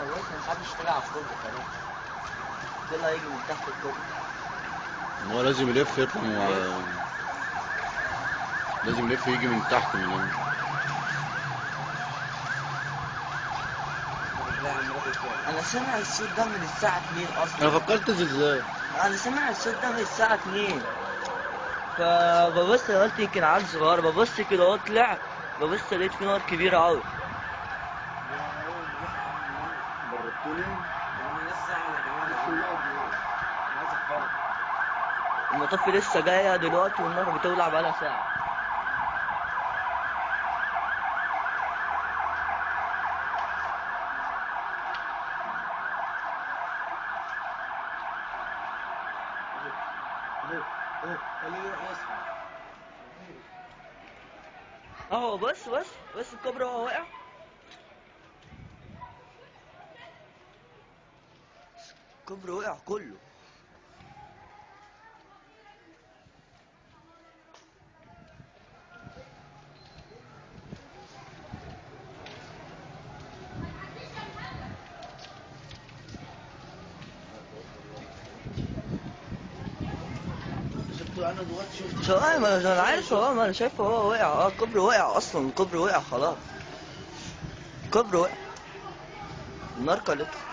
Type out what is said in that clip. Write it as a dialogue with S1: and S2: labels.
S1: خلاص محدش طلع على الكوبري خلاص كله هيجي من تحت الكوبري
S2: هو لازم يلف يطلع من لازم يلف يجي من تحت من هنا
S1: انا سامع الصوت ده من الساعة 2
S2: انا
S1: اصلا
S2: فكرت ازاي
S1: انا سامع الصوت ده من الساعة 2 فببص قلت يمكن عيل صغير ببص كده هو طلع ببص لقيت في نار كبيرة أوي المطفي لسه جاية دلوقتي والنار بتولع بقالها ساعة اهو بص بص بص الكوبري وهو واقع الكوبري وقع كله
S2: شفت انا دلوقتي شفت
S1: شو ما ما انا عارف هو ما انا شايفه هو وقع اه الكوبري وقع اصلا الكوبري وقع خلاص الكوبري وقع النار كلته